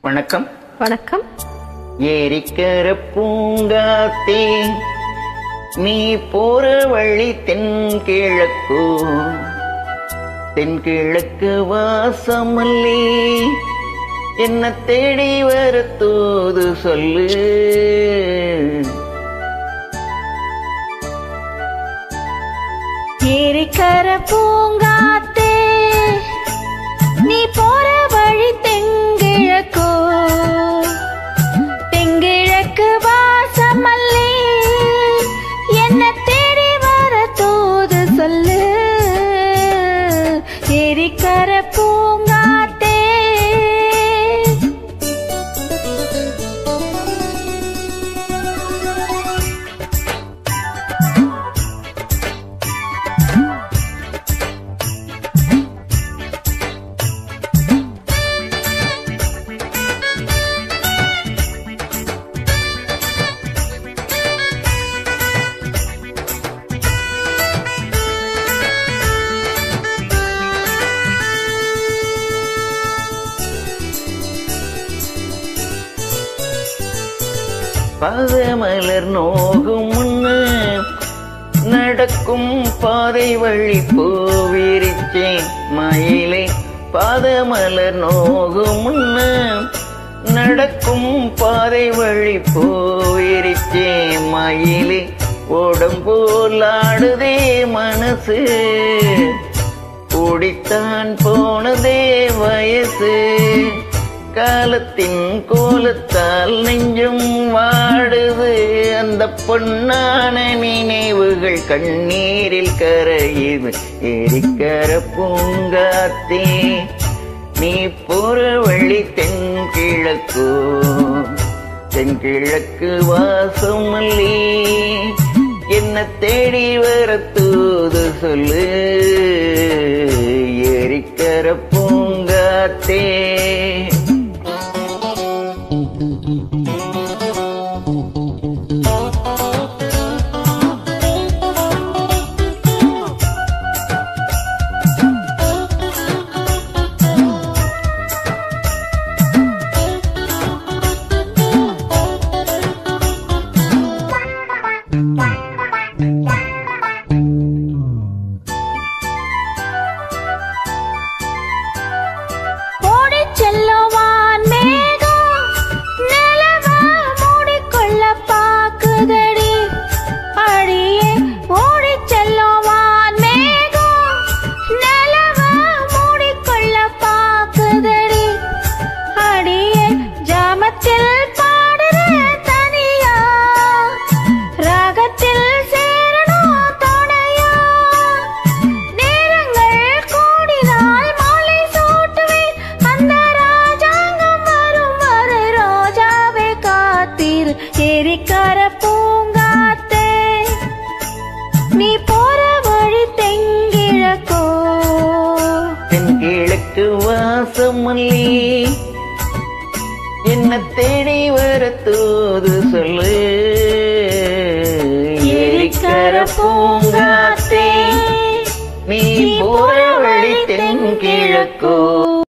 வணக்கம் வணக்கம் ஏரிக்கர பூங்காத்தே நீ போற வழி தென்கிழக்கு தென்கிழக்கு வாசமல்லி என்ன தேடி வர தூது சொல்லு ஏரிக்கர பூங்காத்தே நீ போற வழி தெங்கிழக்கோ தெங்கிழக்கு வாசமல்லி என்ன தேடி வர தூது சொல்லு ஏரிக்கர பூங்காத்தே பதமலர் நோகும் முன்னு நடக்கும் பாதை வழி பூவிரிச்சேன் மயிலை பாதமலர் நோகும் முன்னு நடக்கும் பாதை வழி பூவிரிச்சேன் மயிலே ஓடம் போலாடுதே மனசு கூடித்தான் போனதே வயசு காலத்தின் கோலத்தால் நெஞ்சும் வாடுது அந்த பொன்னான நினைவுகள் கண்ணீரில் கரையுது ஏரிக்கர பூங்காத்தே நீ போற வழி தென்கிழக்கு தென்கிழக்கு வாசமல்லி என்ன தேடி வர தூது சொல்லு ஏரிக்கர பூங்காத்தே ஓடிச் செல்லுவான் மேகம் நிலவ மூடிக்கொள்ள பாக்குதடி அடியே ஓடிச் செல்லுவான் மேகம் நிலவ மூடிக்கொள்ள பாக்குதடி அடியே ஜாமத்தில் பாடுற தனியா ராகத்தில் சேரணும் துணையா நேரங்கள் கூடினால் மாலை சூட்டுவேன் அந்த ராஜாங்கம் வரும் வரை ரோஜாவே காத்தீர் எரிக்கார பூங்காத்தே நீ போற வழி தெங்கிழக்கோ தென்கிழக்கு வாசமல்லி என்ன தேடி வர தூது சொல்லு ஏரிக்கர பூங்காத்தே நீ போற வழி தென்கிழக்கோ